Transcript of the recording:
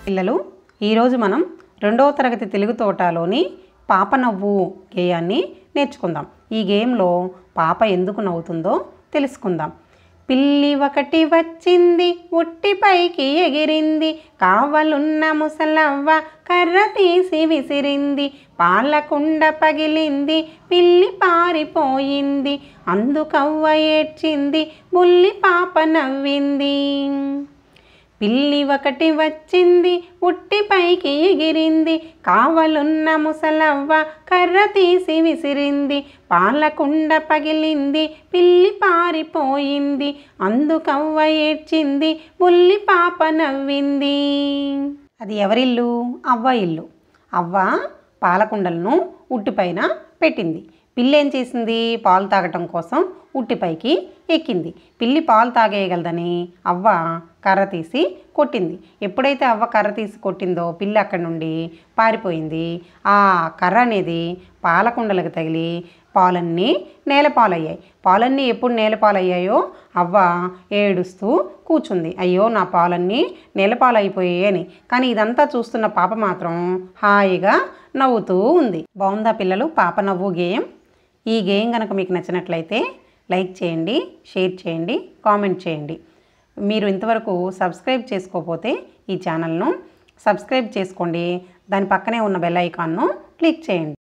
పిల్లలు ఈరోజు మనం రెండవ తరగతి తెలుగు తోటలోని పాప నవ్వు గేయాన్ని నేర్చుకుందాం ఈ గేమ్లో పాప ఎందుకు నవ్వుతుందో తెలుసుకుందాం పిల్లి ఒకటి వచ్చింది ఉట్టిపైకి ఎగిరింది కావలున్న ముసలవ్వ కర్ర తీసి విసిరింది పాలకుండ పగిలింది పిల్లి పారిపోయింది అందుకవ్వ ఏడ్చింది బుల్లి పాప నవ్వింది పిల్లి ఒకటి వచ్చింది ఉట్టిపైకి ఎగిరింది కావలున్న ముసలవ్వ కర్ర తీసి విసిరింది పాలకుండ పగిలింది పిల్లి పారిపోయింది అందుకవ్వ ఏడ్చింది బుల్లి పాప నవ్వింది అది ఎవరిల్లు అవ్వ ఇల్లు అవ్వ పాలకుండలను ఉట్టిపైన పెట్టింది పిల్లి ఏం చేసింది పాలు తాగటం కోసం ఉట్టిపైకి ఎక్కింది పిల్లి పాలు తాగేయగలదని అవ్వ కర్ర తీసి కొట్టింది ఎప్పుడైతే అవ్వ కర్ర తీసి కొట్టిందో పిల్లి అక్కడి నుండి పారిపోయింది ఆ కర్ర అనేది పాలకుండలకు తగిలి పాలన్నీ నేలపాలయ్యాయి పాలన్నీ ఎప్పుడు నేలపాలయ్యాయో అవ్వ ఏడుస్తూ కూర్చుంది అయ్యో నా పాలన్నీ నేలపాలైపోయాయి అని కానీ ఇదంతా చూస్తున్న పాప మాత్రం హాయిగా నవ్వుతూ ఉంది బాగుందా పిల్లలు పాప నవ్వు గేయం ఈ గేయం కనుక మీకు నచ్చినట్లయితే లైక్ చేయండి షేర్ చేయండి కామెంట్ చేయండి మీరు ఇంతవరకు సబ్స్క్రైబ్ చేసుకోకపోతే ఈ ఛానల్ను సబ్స్క్రైబ్ చేసుకోండి దాని పక్కనే ఉన్న బెల్ ఐకాన్ను క్లిక్ చేయండి